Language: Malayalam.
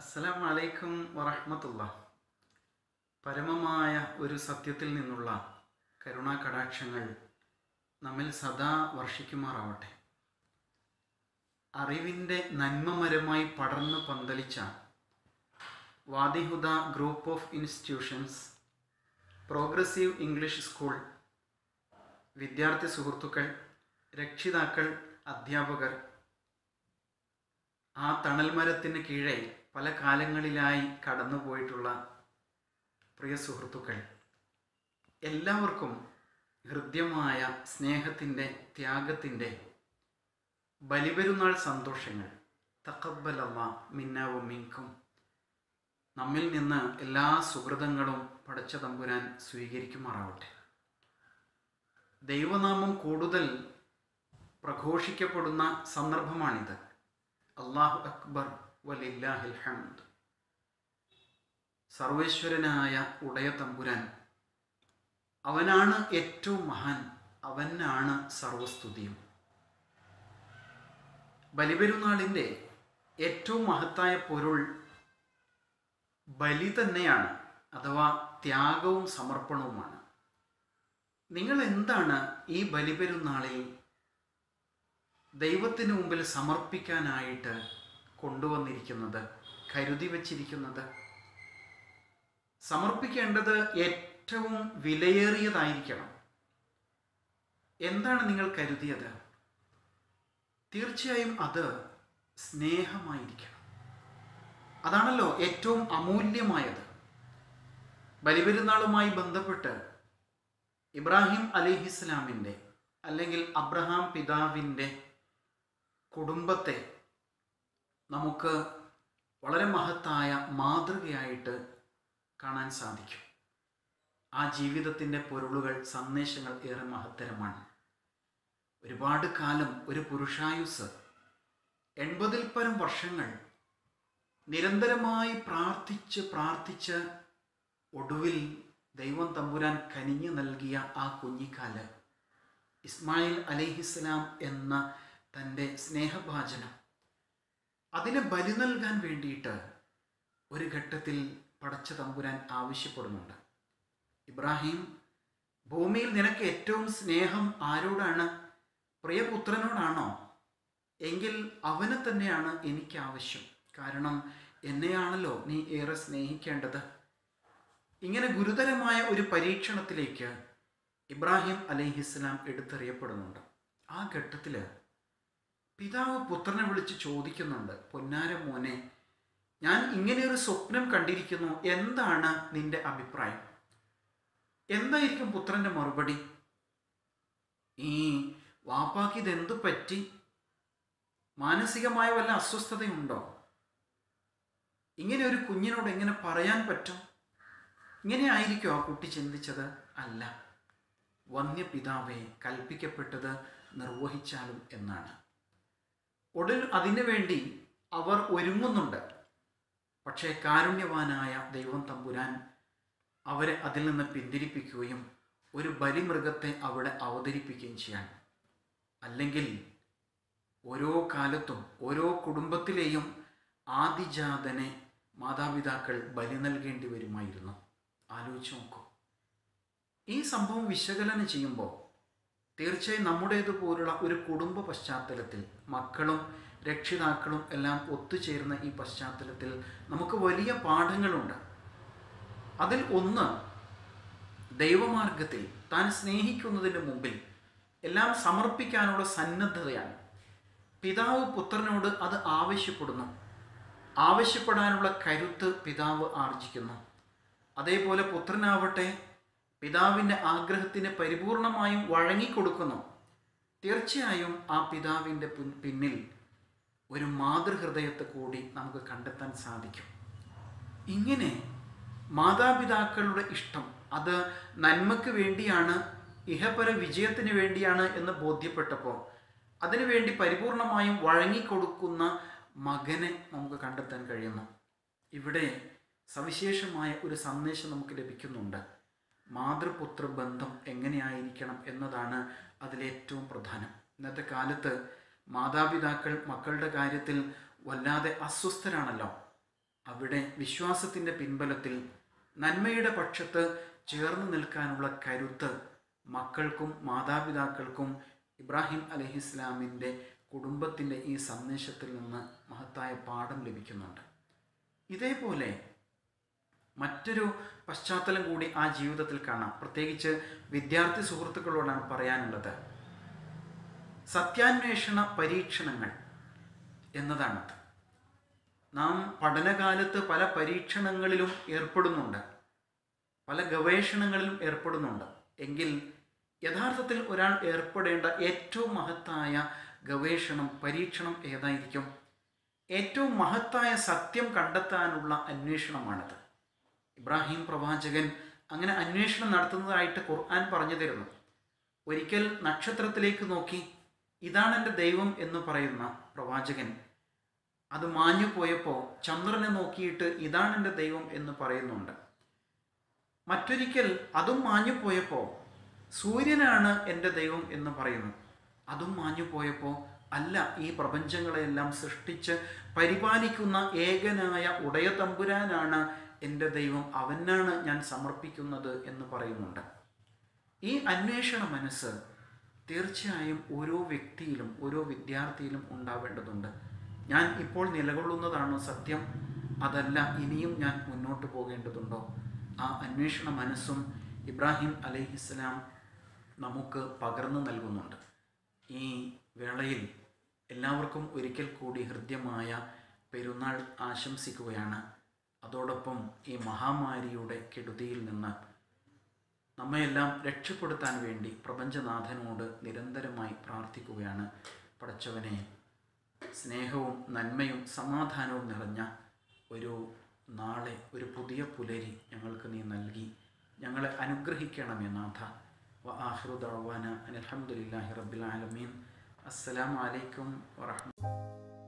അസ്സലാമു അലൈക്കും വറഹ്മത്തുള്ള പരമമായ ഒരു സത്യത്തിൽ നിന്നുള്ള കരുണാ കടാക്ഷങ്ങൾ നമ്മിൽ സദാ വർഷിക്കുമാറാവട്ടെ അറിവിൻ്റെ നന്മമരമായി പടർന്നു പന്തലിച്ച Wadihuda group of institutions progressive English school വിദ്യാർത്ഥി സുഹൃത്തുക്കൾ രക്ഷിതാക്കൾ അധ്യാപകർ ആ തണൽമരത്തിന് കീഴെ പല കാലങ്ങളിലായി കടന്നുപോയിട്ടുള്ള പ്രിയ സുഹൃത്തുക്കൾ എല്ലാവർക്കും ഹൃദ്യമായ സ്നേഹത്തിൻ്റെ ത്യാഗത്തിൻ്റെ ബലിപെരുന്നാൾ സന്തോഷങ്ങൾ തക്കബലല്ല മിന്നാവും മിങ്കും നമ്മിൽ നിന്ന് എല്ലാ സുഹൃതങ്ങളും പടച്ച തമ്പുരാൻ സ്വീകരിക്കുമാറാവട്ടെ ദൈവനാമം കൂടുതൽ പ്രഘോഷിക്കപ്പെടുന്ന സന്ദർഭമാണിത് അള്ളാഹു അക്ബർ വലില്ലാഹിൽ ഹംദ് സർവേശ്വരനായ ഉടയ തമ്പുരാൻ അവനാണ് ഏറ്റവും മഹാൻ അവനാണ് സർവസ്തുതിയും ബലിപെരുന്നാളിൻ്റെ ഏറ്റവും മഹത്തായ പൊരുൾ ബലി തന്നെയാണ് അഥവാ ത്യാഗവും സമർപ്പണവുമാണ് നിങ്ങൾ എന്താണ് ഈ ബലിപെരുന്നാളിൽ ദൈവത്തിന് മുമ്പിൽ സമർപ്പിക്കാനായിട്ട് കൊണ്ടുവന്നിരിക്കുന്നത് കരുതി വച്ചിരിക്കുന്നത് സമർപ്പിക്കേണ്ടത് ഏറ്റവും വിലയേറിയതായിരിക്കണം എന്താണ് നിങ്ങൾ കരുതിയത് തീർച്ചയായും അത് സ്നേഹമായിരിക്കണം അതാണല്ലോ ഏറ്റവും അമൂല്യമായത് ബലിപെരുന്നാളുമായി ബന്ധപ്പെട്ട് ഇബ്രാഹിം അലിഹിസ്ലാമിൻ്റെ അല്ലെങ്കിൽ അബ്രഹാം പിതാവിൻ്റെ കുടുംബത്തെ നമുക്ക് വളരെ മഹത്തായ മാതൃകയായിട്ട് കാണാൻ സാധിക്കും ആ ജീവിതത്തിൻ്റെ പൊരുളുകൾ സന്ദേശങ്ങൾ ഏറെ മഹത്തരമാണ് ഒരുപാട് കാലം ഒരു പുരുഷായുസ് എൺപതിൽ പരം വർഷങ്ങൾ നിരന്തരമായി പ്രാർത്ഥിച്ച് പ്രാർത്ഥിച്ച് ഒടുവിൽ ദൈവം തമ്പുരാൻ കനിഞ്ഞു നൽകിയ ആ കുഞ്ഞിക്കാല് ഇസ്മായിൽ അലിഹിസ്ലാം എന്ന തൻ്റെ സ്നേഹഭാചനം അതിനെ ബലി നൽകാൻ വേണ്ടിയിട്ട് ഒരു ഘട്ടത്തിൽ പടച്ച തമ്പുരാൻ ആവശ്യപ്പെടുന്നുണ്ട് ഇബ്രാഹിം ഭൂമിയിൽ നിനക്ക് ഏറ്റവും സ്നേഹം ആരോടാണ് പ്രിയപുത്രനോടാണോ എങ്കിൽ അവനെ തന്നെയാണ് എനിക്ക് ആവശ്യം കാരണം എന്നെയാണല്ലോ നീ ഏറെ സ്നേഹിക്കേണ്ടത് ഇങ്ങനെ ഗുരുതരമായ ഒരു പരീക്ഷണത്തിലേക്ക് ഇബ്രാഹിം അലൈഹിസ്ലാം എടുത്തെറിയപ്പെടുന്നുണ്ട് ആ ഘട്ടത്തിൽ പിതാവ് പുത്രനെ വിളിച്ച് ചോദിക്കുന്നുണ്ട് പൊന്നാര മോനെ ഞാൻ ഇങ്ങനെയൊരു സ്വപ്നം കണ്ടിരിക്കുന്നു എന്താണ് നിന്റെ അഭിപ്രായം എന്തായിരിക്കും പുത്രന്റെ മറുപടി ഈ വാപ്പാക്ക് ഇതെന്തു പറ്റി മാനസികമായ വല്ല അസ്വസ്ഥതയുണ്ടോ ഇങ്ങനെ ഒരു കുഞ്ഞിനോട് എങ്ങനെ പറയാൻ പറ്റും ഇങ്ങനെ ആയിരിക്കും ആ കുട്ടി ചിന്തിച്ചത് അല്ല വന്യപിതാവെ കൽപ്പിക്കപ്പെട്ടത് നിർവഹിച്ചാലും എന്നാണ് ഒടുവിൽ അതിനു വേണ്ടി അവർ ഒരുങ്ങുന്നുണ്ട് പക്ഷേ കാരുണ്യവാനായ ദൈവം തമ്പുരാൻ അവരെ അതിൽ നിന്ന് പിന്തിരിപ്പിക്കുകയും ഒരു ബലിമൃഗത്തെ അവിടെ അവതരിപ്പിക്കുകയും ചെയ്യാൻ അല്ലെങ്കിൽ ഓരോ കാലത്തും ഓരോ കുടുംബത്തിലെയും ആദിജാതനെ മാതാപിതാക്കൾ ബലി നൽകേണ്ടി വരുമായിരുന്നു ആലോചിച്ച് നോക്കൂ ഈ സംഭവം വിശകലനം ചെയ്യുമ്പോൾ തീർച്ചയായും നമ്മുടേതുപോലുള്ള ഒരു കുടുംബ പശ്ചാത്തലത്തിൽ മക്കളും രക്ഷിതാക്കളും എല്ലാം ഒത്തുചേർന്ന ഈ പശ്ചാത്തലത്തിൽ നമുക്ക് വലിയ പാഠങ്ങളുണ്ട് അതിൽ ഒന്ന് ദൈവമാർഗത്തിൽ താൻ സ്നേഹിക്കുന്നതിന് മുമ്പിൽ എല്ലാം സമർപ്പിക്കാനുള്ള സന്നദ്ധതയാണ് പിതാവ് പുത്രനോട് അത് ആവശ്യപ്പെടുന്നു ആവശ്യപ്പെടാനുള്ള കരുത്ത് പിതാവ് ആർജിക്കുന്നു അതേപോലെ പുത്രനാവട്ടെ പിതാവിൻ്റെ ആഗ്രഹത്തിന് പരിപൂർണമായും വഴങ്ങിക്കൊടുക്കുന്നു തീർച്ചയായും ആ പിതാവിൻ്റെ പിന്നിൽ ഒരു മാതൃഹൃദയത്തെ കൂടി നമുക്ക് കണ്ടെത്താൻ സാധിക്കും ഇങ്ങനെ മാതാപിതാക്കളുടെ ഇഷ്ടം അത് നന്മയ്ക്ക് വേണ്ടിയാണ് ഇഹപര വിജയത്തിന് വേണ്ടിയാണ് എന്ന് ബോധ്യപ്പെട്ടപ്പോൾ അതിനുവേണ്ടി പരിപൂർണമായും വഴങ്ങിക്കൊടുക്കുന്ന മകനെ നമുക്ക് കണ്ടെത്താൻ കഴിയുന്നു ഇവിടെ സവിശേഷമായ ഒരു സന്ദേശം നമുക്ക് ലഭിക്കുന്നുണ്ട് മാതൃപുത്ര ബന്ധം എങ്ങനെയായിരിക്കണം എന്നതാണ് അതിലേറ്റവും പ്രധാനം ഇന്നത്തെ കാലത്ത് മാതാപിതാക്കൾ മക്കളുടെ കാര്യത്തിൽ വല്ലാതെ അസ്വസ്ഥരാണല്ലോ അവിടെ വിശ്വാസത്തിൻ്റെ പിൻബലത്തിൽ നന്മയുടെ പക്ഷത്ത് ചേർന്ന് നിൽക്കാനുള്ള കരുത്ത് മക്കൾക്കും മാതാപിതാക്കൾക്കും ഇബ്രാഹിം അലഹിസ്ലാമിൻ്റെ കുടുംബത്തിൻ്റെ ഈ സന്ദേശത്തിൽ നിന്ന് മഹത്തായ പാഠം ലഭിക്കുന്നുണ്ട് ഇതേപോലെ മറ്റൊരു പശ്ചാത്തലം കൂടി ആ ജീവിതത്തിൽ കാണാം പ്രത്യേകിച്ച് വിദ്യാർത്ഥി സുഹൃത്തുക്കളോടാണ് പറയാനുള്ളത് സത്യാന്വേഷണ പരീക്ഷണങ്ങൾ എന്നതാണത് നാം പഠനകാലത്ത് പല പരീക്ഷണങ്ങളിലും ഏർപ്പെടുന്നുണ്ട് പല ഗവേഷണങ്ങളിലും ഏർപ്പെടുന്നുണ്ട് എങ്കിൽ യഥാർത്ഥത്തിൽ ഒരാൾ ഏർപ്പെടേണ്ട ഏറ്റവും മഹത്തായ ഗവേഷണം പരീക്ഷണം ഏതായിരിക്കും ഏറ്റവും മഹത്തായ സത്യം കണ്ടെത്താനുള്ള അന്വേഷണമാണത് ഇബ്രാഹിം പ്രവാചകൻ അങ്ങനെ അന്വേഷണം നടത്തുന്നതായിട്ട് ഖുർആൻ പറഞ്ഞു തരുന്നു ഒരിക്കൽ നക്ഷത്രത്തിലേക്ക് നോക്കി ഇതാണ് എൻ്റെ ദൈവം എന്ന് പറയുന്ന പ്രവാചകൻ അത് മാഞ്ഞു പോയപ്പോൾ ചന്ദ്രനെ നോക്കിയിട്ട് ഇതാണ് എൻ്റെ ദൈവം എന്ന് പറയുന്നുണ്ട് മറ്റൊരിക്കൽ അതും മാഞ്ഞു പോയപ്പോൾ സൂര്യനാണ് എൻ്റെ ദൈവം എന്ന് പറയുന്നു അതും മാഞ്ഞു പോയപ്പോൾ അല്ല ഈ പ്രപഞ്ചങ്ങളെല്ലാം സൃഷ്ടിച്ച് പരിപാലിക്കുന്ന ഏകനായ ഉടയ തമ്പുരാനാണ് എൻ്റെ ദൈവം അവനാണ് ഞാൻ സമർപ്പിക്കുന്നത് എന്ന് പറയുന്നുണ്ട് ഈ അന്വേഷണ മനസ്സ് തീർച്ചയായും ഓരോ വ്യക്തിയിലും ഓരോ വിദ്യാർത്ഥിയിലും ഉണ്ടാവേണ്ടതുണ്ട് ഞാൻ ഇപ്പോൾ നിലകൊള്ളുന്നതാണോ സത്യം അതല്ല ഇനിയും ഞാൻ മുന്നോട്ട് പോകേണ്ടതുണ്ടോ ആ അന്വേഷണ മനസ്സും ഇബ്രാഹിം അലൈഹിസ്സലാം നമുക്ക് പകർന്നു നൽകുന്നുണ്ട് ഈ വേളയിൽ എല്ലാവർക്കും ഒരിക്കൽ കൂടി ഹൃദ്യമായ പെരുന്നാൾ ആശംസിക്കുകയാണ് അതോടൊപ്പം ഈ മഹാമാരിയുടെ കെടുതിയിൽ നിന്ന് നമ്മയെല്ലാം രക്ഷപ്പെടുത്താൻ വേണ്ടി പ്രപഞ്ചനാഥനോട് നിരന്തരമായി പ്രാർത്ഥിക്കുകയാണ് പടച്ചവനെ സ്നേഹവും നന്മയും സമാധാനവും നിറഞ്ഞ ഒരു നാളെ ഒരു പുതിയ പുലരി ഞങ്ങൾക്ക് നീ നൽകി ഞങ്ങളെ അനുഗ്രഹിക്കണമേ നാഥ വ ആഹ്റു ദഅ്വാന അനിൽ ഹംദുലില്ലാഹി റബ്ബിൽ ആലമീൻ അസ്സലാമു അലൈക്കും വറഹ്മ